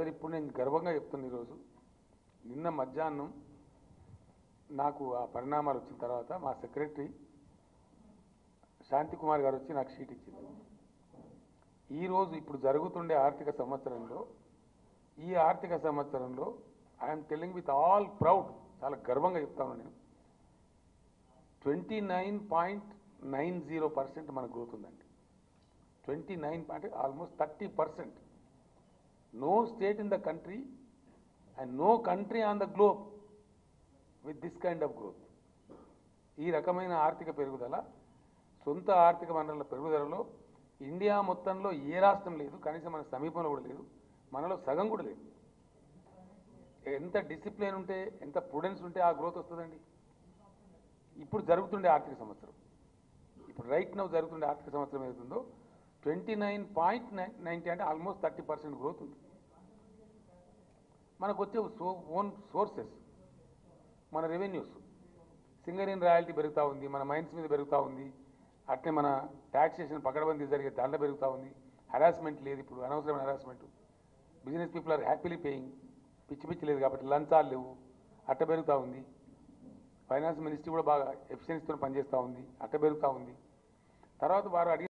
ఇప్పుడు నేను గర్వంగా చెప్తున్నా ఈరోజు నిన్న మధ్యాహ్నం నాకు ఆ పరిణామాలు వచ్చిన తర్వాత మా సెక్రటరీ శాంతి కుమార్ గారు వచ్చి నాకు షీట్ ఇచ్చింది ఈరోజు ఇప్పుడు జరుగుతుండే ఆర్థిక సంవత్సరంలో ఈ ఆర్థిక సంవత్సరంలో I'm telling with all proud చాలా గర్వంగా చెప్తాను నేను twenty nine point nine zero percent మన గ్రోత్ ఉందండి ట్వంటీ నైన్ అంటే almost thirty percent no state in the country and no country on the globe with this kind of growth ఈ రకమైన ఆర్థిక పెరుగుదల సొంత ఆర్థిక వనరుల పెరుగుదలలో ఇండియా మొత్తంలో ఏ రాష్ట్రం లేదు కనీసం మన సమీపంలో కూడా లేదు మనలో సగం కూడా లేదు ఎంత డిసిప్లిన్ ఉంటే ఎంత ప్రుడెన్స్ ఉంటే ఆ గ్రోత్ వస్తుందండి ఇప్పుడు జరుగుతుండే ఆర్థిక సంవత్సరం ఇప్పుడు రైట్ నౌ జరుగుతుండే ఆర్థిక సంవత్సరం ఏదైతుందో twenty nine point nine ninety అంటే ఆల్మోస్ట్ థర్టీ పర్సెంట్ గ్రోత్ ఉంది మనకు వచ్చే సో ఓన్ సోర్సెస్ మన రెవెన్యూస్ సింగరేన్ రాయల్టీ పెరుగుతూ ఉంది మన మైన్స్ మీద పెరుగుతూ ఉంది అట్లే మన ట్యాక్సేషన్ పకడబందీ జరిగే దాంట్లో పెరుగుతూ ఉంది హరాస్మెంట్ లేదు ఇప్పుడు అనవసరమైన harassment business people are happily paying పిచ్చి పిచ్చి లేదు కాబట్టి లంచాలు లేవు అట్ట పెరుగుతూ ఉంది ఫైనాన్స్ మినిస్ట్రీ కూడా బాగా ఎఫిషియన్సీతో పనిచేస్తూ ఉంది అట్ట పెరుగుతూ ఉంది తర్వాత వారు అడిగిన